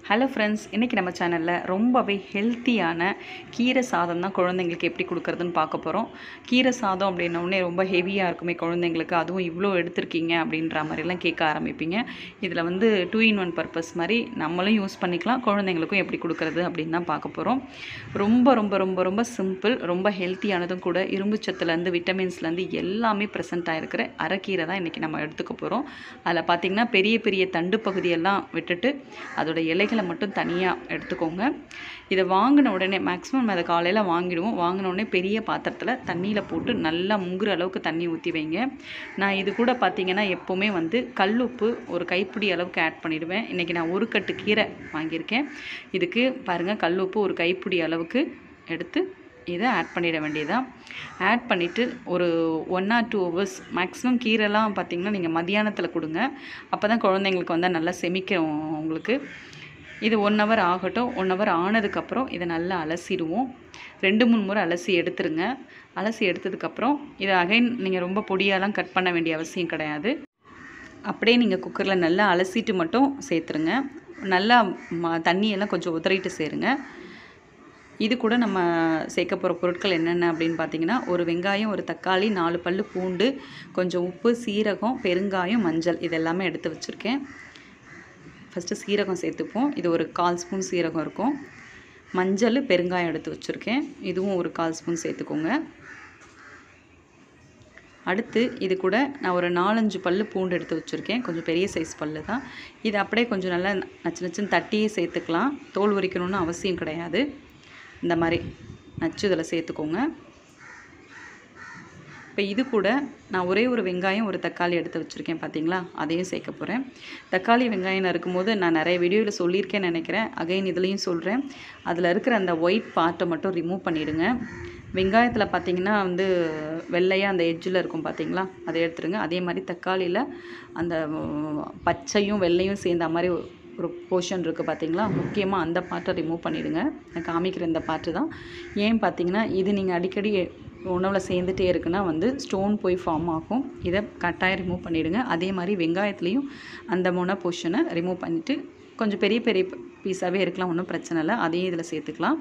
hello friends இன்றைக்கி நம்ம சேனலில் ரொம்பவே ஹெல்த்தியான கீரை சாதம் தான் குழந்தைங்களுக்கு எப்படி கொடுக்குறதுன்னு பார்க்க போகிறோம் கீரை சாதம் அப்படின்ன உடனே ரொம்ப ஹெவியாக இருக்குமே குழந்தைங்களுக்கு அதுவும் இவ்வளோ எடுத்திருக்கீங்க அப்படின்ற மாதிரிலாம் கேட்க ஆரம்பிப்பீங்க இதில் வந்து டூ இன் ஒன் பர்பஸ் மாதிரி நம்மளும் யூஸ் பண்ணிக்கலாம் குழந்தைங்களுக்கும் எப்படி கொடுக்குறது அப்படின்னு தான் பார்க்க போகிறோம் ரொம்ப ரொம்ப ரொம்ப ரொம்ப சிம்பிள் ரொம்ப ஹெல்த்தியானதும் கூட இரும்பு சத்துலேருந்து விட்டமின்ஸ்லேருந்து எல்லாமே ப்ரெசென்ட் ஆகிருக்கிற அரைக்கீரை தான் இன்றைக்கி நம்ம எடுத்துக்க போகிறோம் அதில் பார்த்திங்கன்னா பெரிய பெரிய தண்டு பகுதியெல்லாம் விட்டுட்டு அதோட இலைகளை மட்டும் தனியாக எடுத்துக்கோங்க இதை வாங்கின உடனே மேக்ஸிமம் அதை காலையில் வாங்கிடுவோம் வாங்கின உடனே பெரிய பாத்திரத்தில் தண்ணியில் போட்டு நல்லா முங்குற அளவுக்கு தண்ணி ஊற்றி வைங்க நான் இது கூட பார்த்திங்கன்னா எப்போவுமே வந்து கல்லுப்பு ஒரு கைப்பிடி அளவுக்கு ஆட் பண்ணிவிடுவேன் இன்றைக்கி நான் ஒரு கட்டு கீரை வாங்கியிருக்கேன் இதுக்கு பாருங்கள் கல்லுப்பு ஒரு கைப்பிடி அளவுக்கு எடுத்து இதை ஆட் பண்ணிட வேண்டியதான் ஆட் பண்ணிவிட்டு ஒரு one or two hours maximum கீரைலாம் பார்த்திங்கன்னா நீங்கள் மதியானத்தில் கொடுங்க அப்போ தான் குழந்தைங்களுக்கு வந்து நல்லா செமிக்கும் உங்களுக்கு இது ஒன் ஹவர் ஆகட்டும் ஒன் ஹவர் ஆனதுக்கப்புறம் இதை நல்லா அலசிடுவோம் ரெண்டு மூணு முறை அலசி எடுத்துருங்க அலசி எடுத்ததுக்கப்புறம் இதை அகைன் நீங்கள் ரொம்ப பொடியாலாம் கட் பண்ண வேண்டிய அவசியம் கிடையாது அப்படியே நீங்கள் குக்கரில் நல்லா அலசிட்டு மட்டும் சேர்த்துருங்க நல்லா ம தண்ணியெல்லாம் கொஞ்சம் உதறிட்டு சேருங்க இது கூட நம்ம சேர்க்க போகிற பொருட்கள் என்னென்ன அப்படின்னு பார்த்தீங்கன்னா ஒரு வெங்காயம் ஒரு தக்காளி நாலு பல் பூண்டு கொஞ்சம் உப்பு சீரகம் பெருங்காயம் மஞ்சள் இதெல்லாமே எடுத்து வச்சுருக்கேன் ஃபஸ்ட்டு சீரகம் சேர்த்துப்போம் இது ஒரு கால் ஸ்பூன் சீரகம் இருக்கும் மஞ்சள் பெருங்காயம் எடுத்து வச்சுருக்கேன் இதுவும் ஒரு கால் ஸ்பூன் சேர்த்துக்கோங்க அடுத்து இது கூட நான் ஒரு நாலஞ்சு பல் பூண்டு எடுத்து வச்சுருக்கேன் கொஞ்சம் பெரிய சைஸ் பல் தான் இது அப்படியே கொஞ்சம் நல்லா நச்சு நச்சுன்னு தட்டியே சேர்த்துக்கலாம் தோல் உரிக்கணும்னு அவசியம் கிடையாது இந்த மாதிரி நச்சு இதில் சேர்த்துக்கோங்க இப்போ இது கூட நான் ஒரே ஒரு வெங்காயம் ஒரு தக்காளி எடுத்து வச்சுருக்கேன் பார்த்தீங்களா அதையும் சேர்க்க போகிறேன் தக்காளி வெங்காயம் இருக்கும்போது நான் நிறைய வீடியோவில் சொல்லியிருக்கேன்னு நினைக்கிறேன் அகைன் இதுலேயும் சொல்கிறேன் அதில் இருக்கிற அந்த ஒயிட் பார்ட்டை மட்டும் ரிமூவ் பண்ணிவிடுங்க வெங்காயத்தில் பார்த்தீங்கன்னா வந்து வெள்ளையாக அந்த எட்ஜில் இருக்கும் பார்த்தீங்களா அதை எடுத்துருங்க அதே மாதிரி தக்காளியில் அந்த பச்சையும் வெள்ளையும் சேர்ந்த மாதிரி ஒரு போர்ஷன் இருக்குது பார்த்தீங்களா முக்கியமாக அந்த பார்ட்டை ரிமூவ் பண்ணிவிடுங்க நான் காமிக்கிற இந்த பார்ட்டு தான் ஏன் பார்த்தீங்கன்னா இது நீங்கள் அடிக்கடி உணவில் சேர்ந்துட்டே இருக்குன்னா வந்து ஸ்டோன் போய் ஃபார்ம் ஆகும் இதை கட்டாயம் ரிமூவ் பண்ணிவிடுங்க அதே மாதிரி வெங்காயத்துலேயும் அந்த முனை போர்ஷனை ரிமூவ் பண்ணிவிட்டு கொஞ்சம் பெரிய பெரிய பீஸாகவே இருக்கலாம் ஒன்றும் பிரச்சனை இல்லை அதையும் இதில் சேர்த்துக்கலாம்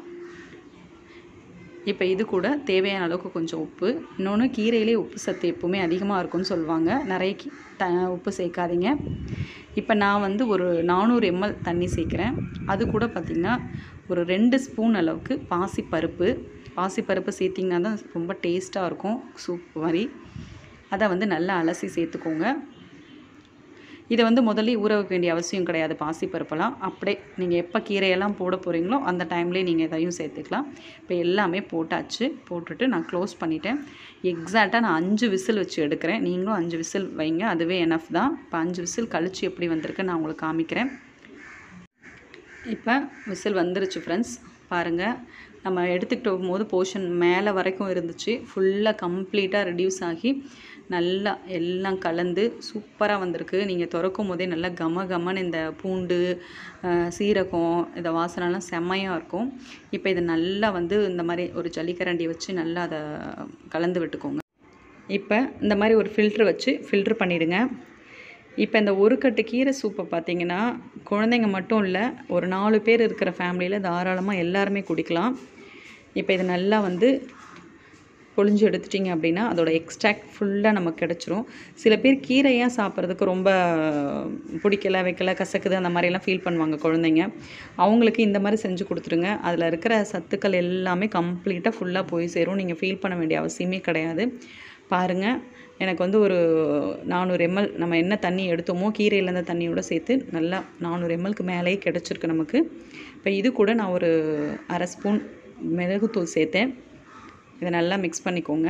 இப்போ இது கூட தேவையான அளவுக்கு கொஞ்சம் உப்பு இன்னொன்று கீரையிலே உப்பு சத்து எப்போவுமே அதிகமாக இருக்கும்னு சொல்லுவாங்க நிறைய கீ த உப்பு சேர்க்காதீங்க இப்போ நான் வந்து ஒரு நானூறு எம்எல் தண்ணி சேர்க்குறேன் அது கூட பார்த்திங்கன்னா ஒரு ரெண்டு ஸ்பூன் அளவுக்கு பாசிப்பருப்பு பாசிப்பருப்பு சேர்த்திங்கன்னா தான் ரொம்ப டேஸ்ட்டாக இருக்கும் சூப் மாதிரி அதை வந்து நல்லா அலசி சேர்த்துக்கோங்க இதை வந்து முதல்ல ஊற வைக்க வேண்டிய அவசியம் கிடையாது பாசிப்பருப்பெல்லாம் அப்படியே நீங்கள் எப்போ கீரையெல்லாம் போட போகிறீங்களோ அந்த டைம்லேயே நீங்கள் இதையும் சேர்த்துக்கலாம் இப்போ எல்லாமே போட்டாச்சு போட்டுட்டு நான் க்ளோஸ் பண்ணிட்டேன் எக்ஸாக்டாக நான் அஞ்சு விசில் வச்சு எடுக்கிறேன் நீங்களும் அஞ்சு விசில் வைங்க அதுவே எனஃப் தான் இப்போ அஞ்சு விசில் கழித்து எப்படி வந்திருக்கு நான் உங்களுக்கு காமிக்கிறேன் இப்போ விசில் வந்துருச்சு ஃப்ரெண்ட்ஸ் பாருங்கள் நம்ம எடுத்துக்கிட்டு போகும்போது போர்ஷன் மேலே வரைக்கும் இருந்துச்சு ஃபுல்லாக கம்ப்ளீட்டாக ரெடியூஸ் ஆகி நல்லா எல்லாம் கலந்து சூப்பராக வந்திருக்கு நீங்கள் திறக்கும் போதே நல்லா கம கமன்னு இந்த பூண்டு சீரகம் இந்த வாசனைலாம் செம்மையாக இருக்கும் இப்போ இதை நல்லா வந்து இந்த மாதிரி ஒரு ஜல்லிக்கரண்டி வச்சு நல்லா அதை கலந்து விட்டுக்கோங்க இப்போ இந்த மாதிரி ஒரு ஃபில்ட்ரு வச்சு ஃபில்ட்ரு பண்ணிவிடுங்க இப்போ இந்த ஒரு கட்டு கீரை சூப்பை பார்த்தீங்கன்னா குழந்தைங்க மட்டும் இல்லை ஒரு நாலு பேர் இருக்கிற ஃபேமிலியில் தாராளமாக எல்லாருமே குடிக்கலாம் இப்போ இது நல்லா வந்து பொழிஞ்சு எடுத்துட்டிங்க அப்படின்னா அதோட எக்ஸ்ட்ராக்ட் ஃபுல்லாக நமக்கு கிடச்சிரும் சில பேர் கீரையாக சாப்பிட்றதுக்கு ரொம்ப பிடிக்கல வைக்கல கசக்குது அந்த மாதிரிலாம் ஃபீல் பண்ணுவாங்க குழந்தைங்க அவங்களுக்கு இந்த மாதிரி செஞ்சு கொடுத்துருங்க அதில் இருக்கிற சத்துக்கள் எல்லாமே கம்ப்ளீட்டாக ஃபுல்லாக போய் சேரும் நீங்கள் ஃபீல் பண்ண வேண்டிய அவசியமே கிடையாது பாருங்கள் எனக்கு வந்து ஒரு நானூறு எம்எல் நம்ம என்ன தண்ணி எடுத்தோமோ கீரையில் இருந்த தண்ணியோட சேர்த்து நல்லா நானூறு எம்எல்க்கு மேலேயே கிடச்சிருக்கு நமக்கு இப்போ இது கூட நான் ஒரு அரை ஸ்பூன் மிளகுத்தூள் சேர்த்தேன் இதை நல்லா மிக்ஸ் பண்ணிக்கோங்க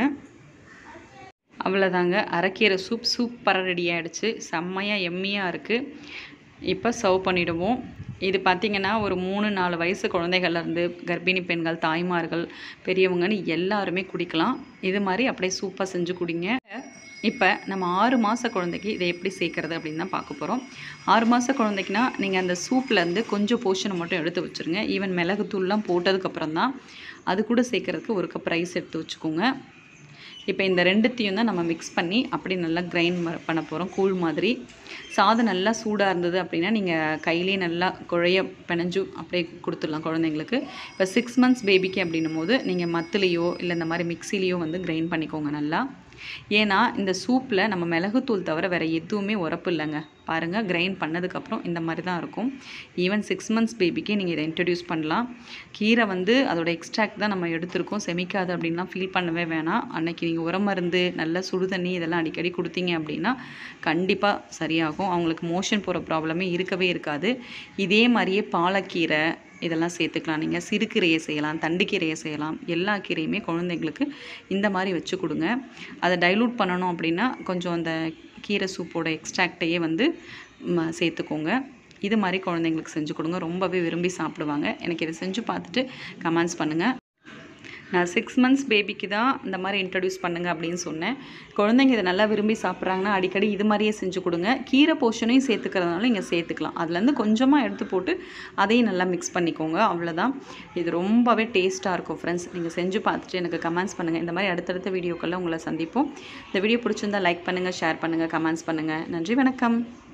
அவ்வளோதாங்க அரைக்கீரை சூப் சூப்பராக ரெடி ஆகிடுச்சு செம்மையாக எம்மியாக இருக்குது இப்போ சர்வ் பண்ணிவிடுவோம் இது பார்த்திங்கன்னா ஒரு மூணு நாலு வயசு குழந்தைகள்லேருந்து கர்ப்பிணி பெண்கள் தாய்மார்கள் பெரியவங்கன்னு எல்லாருமே குடிக்கலாம் இது மாதிரி அப்படியே சூப்பாக செஞ்சு குடிங்க இப்போ நம்ம ஆறு மாத குழந்தைக்கு இதை எப்படி சேர்க்குறது அப்படின்னு தான் பார்க்க போகிறோம் ஆறு மாத குழந்தைக்குனா நீங்கள் அந்த சூப்லேருந்து கொஞ்சம் போர்ஷனை மட்டும் எடுத்து வச்சுருங்க ஈவன் மிளகுத்தூள்லாம் போட்டதுக்கப்புறம் தான் அது கூட சேர்க்குறதுக்கு ஒரு கப் ரைஸ் எடுத்து வச்சுக்கோங்க இப்போ இந்த ரெண்டுத்தையும் தான் நம்ம மிக்ஸ் பண்ணி அப்படி நல்லா கிரைண்ட் பண்ண போகிறோம் கூழ் மாதிரி சாதம் நல்லா சூடாக இருந்தது அப்படின்னா நீங்கள் கையிலேயே நல்லா குழைய பிணைஞ்சு அப்படியே கொடுத்துடலாம் குழந்தைங்களுக்கு இப்போ சிக்ஸ் மந்த்ஸ் பேபிக்கு அப்படின்னும் போது நீங்கள் மத்துலேயோ இல்லை இந்த மாதிரி மிக்சிலேயோ வந்து கிரைண்ட் பண்ணிக்கோங்க நல்லா ஏன்னா இந்த சூப்பில் நம்ம மிளகுத்தூள் தவிர வேறு எதுவுமே உரப்பு இல்லைங்க பாருங்கள் கிரைண்ட் பண்ணதுக்கப்புறம் இந்த மாதிரி தான் இருக்கும் ஈவன் சிக்ஸ் மந்த்ஸ் பேபிக்கு நீங்கள் இதை இன்ட்ரடியூஸ் பண்ணலாம் கீரை வந்து அதோட எக்ஸ்ட்ராக்ட் தான் நம்ம எடுத்திருக்கோம் செமிக்காது அப்படின்லாம் ஃபீல் பண்ணவே வேணாம் அன்னைக்கு நீங்கள் உரம் மருந்து நல்ல சுடு தண்ணி இதெல்லாம் அடிக்கடி கொடுத்தீங்க அப்படின்னா கண்டிப்பாக சரியாகும் அவங்களுக்கு மோஷன் போகிற ப்ராப்ளமே இருக்கவே இருக்காது இதே மாதிரியே பாலக்கீரை இதெல்லாம் சேர்த்துக்கலாம் நீங்கள் சிறுகீரையை செய்யலாம் தண்டுக்கீரையை செய்யலாம் எல்லா கீரையுமே குழந்தைங்களுக்கு இந்த மாதிரி வச்சு கொடுங்க அதை டைலூட் பண்ணணும் அப்படின்னா கொஞ்சம் அந்த கீரை சூப்போட எக்ஸ்ட்ராக்டையே வந்து ம, சேர்த்துக்கோங்க இது மாதிரி குழந்தைங்களுக்கு செஞ்சு கொடுங்க ரொம்பவே விரும்பி சாப்பிடுவாங்க எனக்கு இதை செஞ்சு பார்த்துட்டு கமெண்ட்ஸ் பண்ணுங்கள் நான் சிக்ஸ் மந்த்ஸ் பேபிக்கு தான் இந்த மாதிரி இன்ட்ரடியூஸ் பண்ணுங்க அப்படின்னு சொன்னேன் குழந்தைங்க இதை நல்லா விரும்பி சாப்பிட்றாங்கன்னா அடிக்கடி இது மாதிரியே செஞ்சு கொடுங்க கீரை போர்ஷனையும் சேர்த்துக்கிறதுனால இங்கே சேர்த்துக்கலாம் அதுலேருந்து கொஞ்சமாக எடுத்து போட்டு அதையும் நல்லா மிக்ஸ் பண்ணிக்கோங்க அவ்வளோதான் இது ரொம்பவே டேஸ்ட்டாக இருக்கும் ஃப்ரெண்ட்ஸ் நீங்கள் செஞ்சு பார்த்துட்டு எனக்கு கமெண்ட்ஸ் பண்ணுங்கள் இந்த மாதிரி அடுத்தடுத்த வீடியோக்களில் உங்களை சந்திப்போம் இந்த வீடியோ பிடிச்சிருந்தா லைக் பண்ணுங்கள் ஷேர் பண்ணுங்கள் கமெண்ட்ஸ் பண்ணுங்கள் நன்றி வணக்கம்